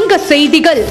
சங்க செய்திகள்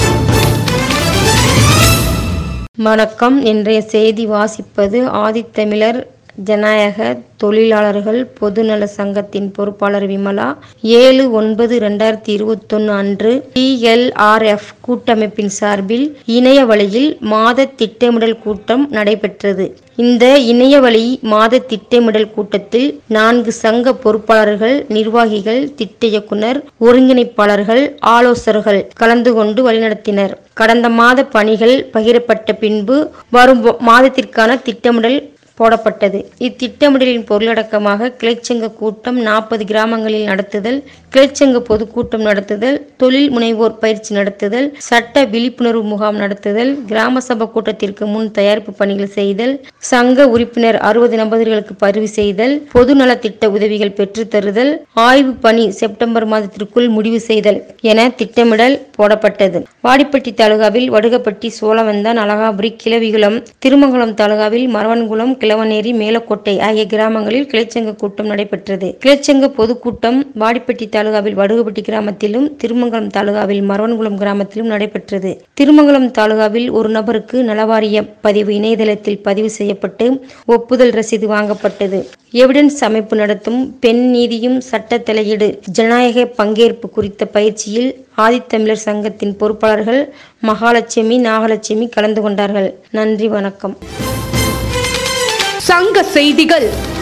வணக்கம் இன்றைய செய்தி வாசிப்பது ஆதித்தமிழர் ஜனநாயக தொழிலாளர்கள் பொதுநல சங்கத்தின் பொறுப்பாளர் விமலா ஏழு ஒன்பது ரெண்டாயிரத்தி இருபத்தொன்னு அன்று டிஎல்ஆர்எஃப் கூட்டமைப்பின் சார்பில் இணைய வழியில் மாத திட்டமிடல் கூட்டம் நடைபெற்றது இந்த இணைய வழி மாத திட்டமிடல் கூட்டத்தில் நான்கு சங்க பொறுப்பாளர்கள் நிர்வாகிகள் திட்ட இயக்குனர் ஒருங்கிணைப்பாளர்கள் ஆலோசகர்கள் கலந்து கொண்டு வழிநடத்தினர் கடந்த மாத பணிகள் பகிரப்பட்ட பின்பு வரும் மாதத்திற்கான திட்டமிடல் போடப்பட்டது இத்திட்டமிடலின் பொருளடக்கமாக கிளைச்சங்க கூட்டம் நாற்பது கிராமங்களில் நடத்துதல் கிளைச்சங்க பொதுக்கூட்டம் நடத்துதல் தொழில் முனைவோர் பயிற்சி நடத்துதல் சட்ட விழிப்புணர்வு முகாம் நடத்துதல் கிராம சபை கூட்டத்திற்கு முன் தயாரிப்பு பணிகள் செய்தல் சங்க உறுப்பினர் அறுபது நபர்களுக்கு பதிவு செய்தல் பொது நலத்திட்ட உதவிகள் பெற்றுத் தருதல் ஆய்வு பணி செப்டம்பர் மாதத்திற்குள் முடிவு செய்தல் என திட்டமிடல் போடப்பட்டது வாடிப்பட்டி தாலுகாவில் வடுகப்பட்டி சோழவந்தான் அழகாபுரி கிளவிகுளம் திருமங்கலம் தாலுகாவில் மரவன்குளம் கிழவனேரி மேலக்கோட்டை ஆகிய கிராமங்களில் கிளைச்சங்க கூட்டம் நடைபெற்றது கிளைச்சங்க பொதுக்கூட்டம் வாடிப்பட்டி தாலுகாவில் வடுகப்பட்டி கிராமத்திலும் திருமங்கலம் தாலுகாவில் மரவன்குளம் கிராமத்திலும் நடைபெற்றது திருமங்கலம் தாலுகாவில் ஒரு நபருக்கு நலவாரிய பதிவு இணையதளத்தில் பதிவு செய்யப்பட்டு ஒப்புதல் ரசீது வாங்கப்பட்டது எவிடன்ஸ் அமைப்பு நடத்தும் பெண் நீதியும் சட்ட தலையீடு ஜனநாயக பங்கேற்பு குறித்த பயிற்சியில் ஆதித்தமிழர் சங்கத்தின் பொறுப்பாளர்கள் மகாலட்சுமி நாகலட்சுமி கலந்து கொண்டார்கள் நன்றி வணக்கம் சங்க செய்திகள்